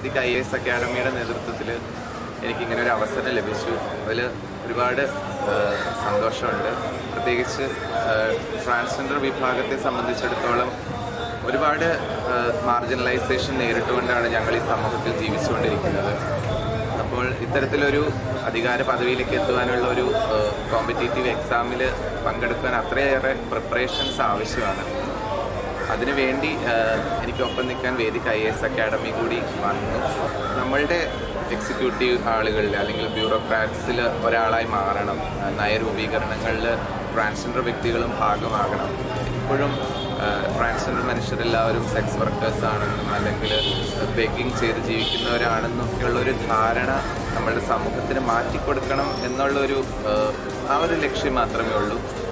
Vedic I S അക്കാഡമിയുടെ നേതൃത്വത്തിൽ എനിക്കിങ്ങനെ ഒരു അവസരം ലഭിച്ചു അതിൽ ഒരുപാട് ആ, സന്തോഷമുണ്ട് പ്രത്യേകിച്ച് ട്രാൻസ്ജെൻഡർ വിഭാഗത്തെ സംബന്ധിച്ചിടത്തോളം ഒരുപാട് മാർജിനലൈസേഷൻ നേരിട്ടുകൊണ്ടാണ് ഞങ്ങൾ ഈ സമൂഹത്തിൽ ജീവിച്ചുകൊണ്ടിരിക്കുന്നത് അപ്പോൾ ഇത്തരത്തിലൊരു അധികാര പദവിയിലേക്ക് എത്തുവാനുള്ള ഒരു കോമ്പറ്റേറ്റീവ് എക്സാമിൽ പങ്കെടുക്കാൻ അത്രയേറെ പ്രിപ്പറേഷൻസ് ആവശ്യമാണ് അതിനുവേണ്ടി ആഹ്, എനിക്കൊപ്പം നിൽക്കാൻ വേദിക് ഐ എസ് അക്കാഡമി കൂടി വന്നു നമ്മളുടെ എക്സിക്യൂട്ടീവ് ആളുകളിൽ അല്ലെങ്കിൽ ബ്യൂറോക്രാറ്റ്സിൽ ഒരാളായി മാറണം ആഹ്, നയരൂപീകരണങ്ങളിൽ ട്രാൻസ്ജെൻഡർ വ്യക്തികളും ഭാഗമാകണം ഇപ്പോഴും ട്രാൻസ്ജെൻഡർ മനുഷ്യരെല്ലാവരും സെക്സ് വർക്കേഴ്സ് ആണെന്നും അല്ലെങ്കിൽ ബേക്കിംഗ് ചെയ്ത് ജീവിക്കുന്നവരാണെന്നൊക്കെയുള്ള ഒരു ധാരണ നമ്മളുടെ സമൂഹത്തിന് മാറ്റിക്കൊടുക്കണം എന്നുള്ളൊരു ആഹ്, ആ ഒരു ലക്ഷ്യം മാത്രമേ ഉള്ളൂ